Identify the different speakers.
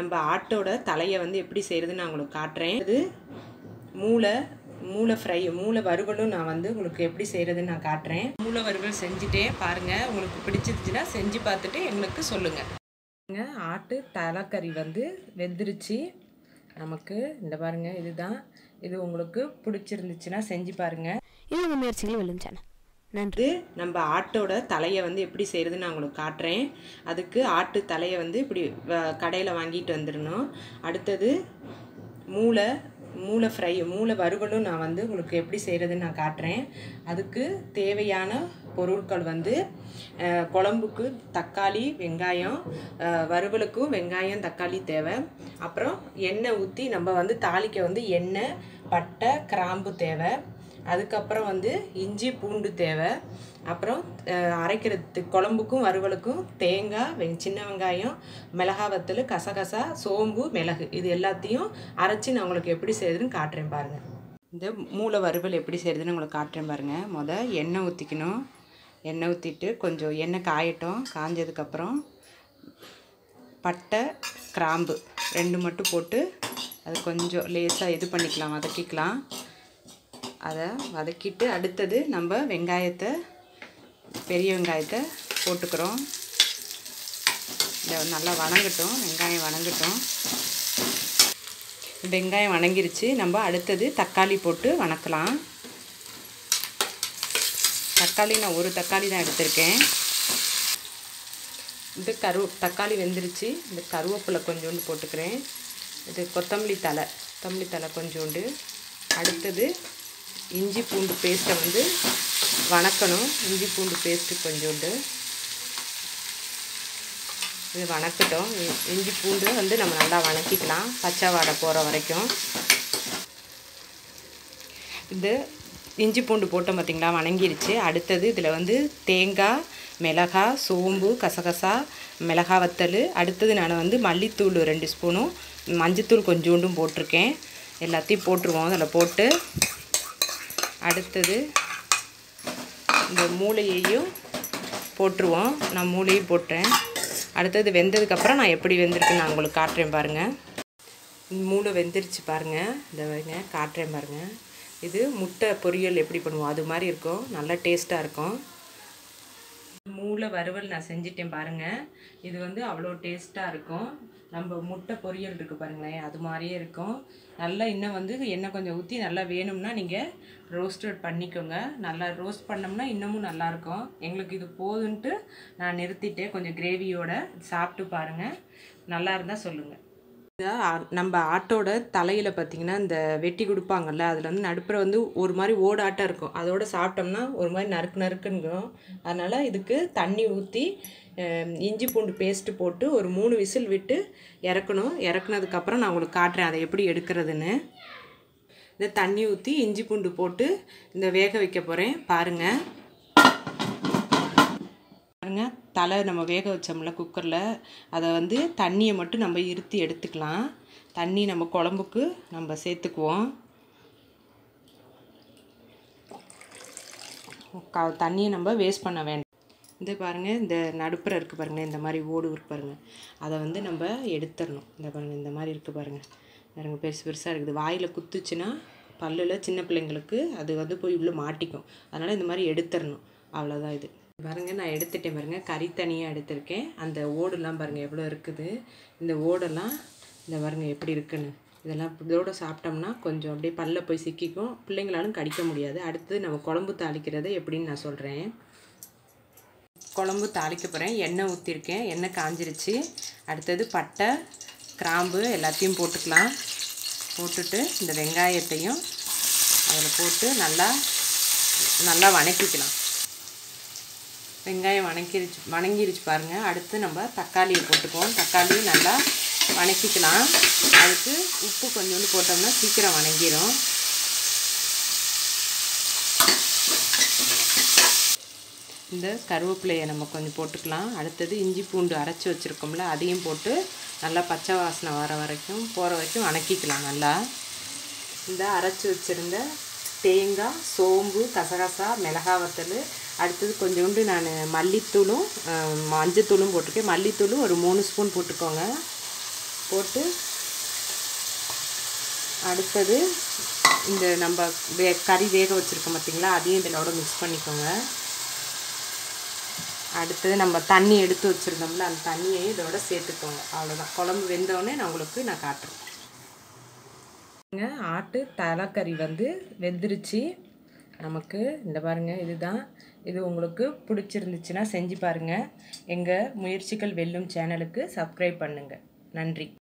Speaker 1: நம்ம ஆட்டோட தலையை வந்து எப்படி செய்கிறதுன்னு நான் உங்களுக்கு காட்டுறேன் இது மூளை மூளை ஃப்ரை மூளை வறுவலும் நான் வந்து உங்களுக்கு எப்படி செய்கிறதுன்னு நான் காட்டுறேன் மூளை வறுவல் செஞ்சுட்டே பாருங்கள் உங்களுக்கு பிடிச்சிருச்சுன்னா செஞ்சு பார்த்துட்டு எங்களுக்கு சொல்லுங்கள் ஆட்டு தலைக்கறி வந்து வெந்துருச்சு நமக்கு இந்த பாருங்கள் இதுதான் இது உங்களுக்கு பிடிச்சிருந்துச்சுன்னா செஞ்சு பாருங்கள்
Speaker 2: இது உங்கள் முயற்சிகள் வெல்லும் சேனல் நன்றி
Speaker 1: இது நம்ம ஆட்டோட தலையை வந்து எப்படி செய்கிறதுன்னு நான் உங்களுக்கு காட்டுறேன் அதுக்கு ஆட்டு தலையை வந்து இப்படி கடையில் வாங்கிட்டு வந்துடணும் அடுத்தது மூளை மூளை ஃப்ரை மூளை வறுவலும் நான் வந்து உங்களுக்கு எப்படி செய்கிறதுன்னு நான் காட்டுறேன் அதுக்கு தேவையான பொருட்கள் வந்து அஹ், குழம்புக்கு தக்காளி வெங்காயம் அஹ், வறுவலுக்கும் வெங்காயம் தக்காளி தேவை அப்புறம் எண்ணெய் ஊற்றி நம்ம வந்து தாளிக்க வந்து எண்ணெய் பட்டை கிராம்பு தேவை அதுக்கப்புறம் வந்து இஞ்சி பூண்டு தேவை அப்புறம் அஹ், அரைக்கிறதுக்கு குழம்புக்கும் வறுவலுக்கும் தேங்காய் வெங் சின்ன வெங்காயம் மிளகா வத்தல் கசகசா சோம்பு மிளகு இது எல்லாத்தையும் அரைச்சி நான் உங்களுக்கு எப்படி செய்யுதுன்னு காட்டுறேன் பாருங்கள் இந்த மூளை வறுவல் எப்படி செய்கிறதுன்னு உங்களுக்கு காட்டுறேன் பாருங்கள் முத எண்ணெய் ஊற்றிக்கணும் எண்ணெய் ஊற்றிட்டு கொஞ்சம் எண்ணெய் காயட்டும் காஞ்சதுக்கப்புறம் பட்டை கிராம்பு ரெண்டு மட்டும் போட்டு அது கொஞ்சம் லேசாக இது பண்ணிக்கலாம் வதக்கிக்கலாம் அதை வதக்கிட்டு அடுத்தது நம்ம வெங்காயத்தை பெரிய வெங்காயத்தை போட்டுக்கிறோம் இதை நல்லா வணங்கட்டும் வெங்காயம் வணங்கட்டும் வெங்காயம் வணங்கிருச்சு நம்ம அடுத்தது தக்காளி போட்டு வணக்கலாம் தக்காளி நான் ஒரு தக்காளி தான் எடுத்திருக்கேன் இது கரு தக்காளி வெந்துருச்சு இந்த கருவேப்பிலை கொஞ்சோண்டு போட்டுக்கிறேன் இது கொத்தமல்லி தலை கொத்தமல்லி தலை கொஞ்சோண்டு அடுத்தது இஞ்சி பூண்டு பேஸ்ட்டை வந்து வணக்கணும் இஞ்சி பூண்டு பேஸ்ட்டு கொஞ்சோண்டு இது வணக்கட்டும் இ- இஞ்சி பூண்டு வந்து நம்ம நல்லா வணக்கிக்கலாம் பச்சை வாடை போகிற வரைக்கும் இது இஞ்சி பூண்டு போட்டோம் பார்த்தீங்களா வணங்கிருச்சு அடுத்தது இதில் வந்து தேங்காய் மிளகா சோம்பு கசகசா மிளகா வத்தல் அடுத்தது நான் வந்து மல்லித்தூள் ரெண்டு ஸ்பூனும் மஞ்சத்தூள் கொஞ்சோண்டும் போட்டிருக்கேன் எல்லாத்தையும் போட்டுருவோம் அதில் போட்டு அடுத்தது இந்த மூளையையும் போட்டுருவோம் நான் மூளையும் போட்டேன் அடுத்தது வெந்ததுக்கப்புறம் நான் எப்படி வெந்திருக்குன்னு நான் உங்களுக்கு காட்டுறேன் பாருங்கள் மூளை வெந்துருச்சு பாருங்கள் இந்த வைங்க காட்டுறேன் பாருங்கள் இது முட்டை பொரியல் எப்படி பண்ணுவோம் அது மாதிரி இருக்கும் நல்லா டேஸ்ட்டாக இருக்கும் மூளை வறுவல் நான் செஞ்சிட்டேன் பாருங்கள் இது வந்து அவ்வளோ டேஸ்ட்டாக இருக்கும் நம்ம முட்டை பொரியல் இருக்குது பாருங்களேன் அது மாதிரியே இருக்கும் நல்லா இன்னும் வந்து எண்ணெய் கொஞ்சம் ஊற்றி நல்லா வேணும்னா நீங்கள் ரோஸ்டட் பண்ணிக்கோங்க நல்லா ரோஸ்ட் பண்ணோம்னா இன்னமும் நல்லாயிருக்கும் எங்களுக்கு இது போதுன்ட்டு நான் நிறுத்திட்டேன் கொஞ்சம் கிரேவியோட சாப்பிட்டு பாருங்கள் நல்லா இருந்தால் சொல்லுங்கள் இந்த ஆ- நம்ம ஆட்டோட தலையில் பார்த்தீங்கன்னா இந்த வெட்டி கொடுப்பாங்கல்ல அதில் வந்து நடுப்புற வந்து ஒரு மாதிரி ஓடாட்டம் இருக்கும் அதோட சாப்பிட்டோம்னா ஒரு மாதிரி நறுக்கு நறுக்குங்கும் அதனால் இதுக்கு தண்ணி ஊற்றி இஞ்சி பூண்டு பேஸ்ட்டு போட்டு ஒரு மூணு விசில் விட்டு இறக்கணும் இறக்குனதுக்கப்புறம் நான் உங்களுக்கு காட்டுறேன் அதை எப்படி எடுக்கிறதுன்னு இந்த தண்ணி ஊற்றி இஞ்சி பூண்டு போட்டு இந்த வேக வைக்க போகிறேன் பாருங்கள் பாருங்க தலை நம்ம வேக வச்சோம்ல குக்கரில் அதை வந்து தண்ணியை மட்டும் நம்ம இருத்தி எடுத்துக்கலாம் தண்ணி நம்ம குழம்புக்கு நம்ம சேர்த்துக்குவோம் க தண்ணியை நம்ம வேஸ்ட் பண்ண வேண்டாம் இந்த பாருங்கள் இந்த நடுப்புற இருக்குது பாருங்கள் இந்த மாதிரி ஓடு இருக்கு பாருங்கள் அதை வந்து நம்ம எடுத்துடணும் இந்த பாருங்கள் இந்த மாதிரி இருக்குது பாருங்கள் பாருங்க பெருசு பெருசாக இருக்குது வாயில் குத்துச்சுன்னா பல்லில் சின்ன பிள்ளைங்களுக்கு அது வந்து போய் உள்ளே மாட்டிக்கும் அதனால் இந்த மாதிரி எடுத்துடணும் அவ்வளோதான் இது பாருங்கள் நான் எடுத்துட்டேன் பாருங்கள் கறி தனியாக எடுத்திருக்கேன் அந்த ஓடுலாம் பாருங்கள் எவ்வளோ இருக்குது இந்த ஓடெல்லாம் இந்த பாருங்க எப்படி இருக்குன்னு இதெல்லாம் இதோட சாப்பிட்டோம்னா கொஞ்சம் அப்படியே பல்ல போய் சிக்கிக்கும் பிள்ளைங்களாலும் கடிக்க முடியாது அடுத்தது நம்ம குழம்பு தாளிக்கிறது எப்படின்னு நான் சொல்கிறேன் குழம்பு தாளிக்க போகிறேன் எண்ணெய் ஊற்றிருக்கேன் எண்ணெய் காஞ்சிருச்சு அடுத்தது பட்டை கிராம்பு எல்லாத்தையும் போட்டுக்கலாம் போட்டுட்டு இந்த வெங்காயத்தையும் அதில் போட்டு நல்லா நல்லா வணக்கிக்கலாம் வெங்காயம் வணக்கிருச்சு வணங்கிருச்சு பாருங்கள் அடுத்து நம்ம தக்காளியை போட்டுக்குவோம் தக்காளியும் நல்லா வணக்கிக்கலாம் அதுக்கு உப்பு கொஞ்சோண்டு போட்டோம்னா சீக்கிரம் வணங்கிடும் இந்த கருவேப்பிலையை நம்ம கொஞ்சம் போட்டுக்கலாம் அடுத்தது இஞ்சி பூண்டு அரைச்சி வச்சுருக்கோம்ல அதையும் போட்டு நல்லா பச்சை வாசனை வர வரைக்கும் போகிற வரைக்கும் வணக்கிக்கலாம் நல்லா இந்த அரைச்சி வச்சுருந்த தேங்காய் சோம்பு கசகசா மிளகா வத்தல் அடுத்தது கொஞ்சோண்டு நான் மல்லித்தூளும் அஹ், மஞ்சத்தூளும் போட்டிருக்கேன் மல்லித்தூளும் ஒரு மூணு ஸ்பூன் போட்டுக்கோங்க போட்டு அடுத்தது இந்த நம்ம வே கறி வேக வச்சுருக்கோம் பார்த்தீங்களா அதையும் இதோட மிக்ஸ் பண்ணிக்கோங்க அடுத்தது நம்ம தண்ணி எடுத்து வச்சுருந்தோம்ல அந்த தண்ணியை இதோட சேர்த்துக்கோங்க அவ்வளோதான் குழம்பு வெந்தோடனே நான் உங்களுக்கு நான் காட்டுறேன் ஆட்டு தலைக்கறி வந்து வெந்துருச்சு நமக்கு இந்த பாருங்கள் இதுதான் இது உங்களுக்கு பிடிச்சிருந்துச்சுன்னா செஞ்சு பாருங்கள் எங்கள் முயற்சிகள் வெல்லும் சேனலுக்கு சப்ஸ்கிரைப் பண்ணுங்கள் நன்றி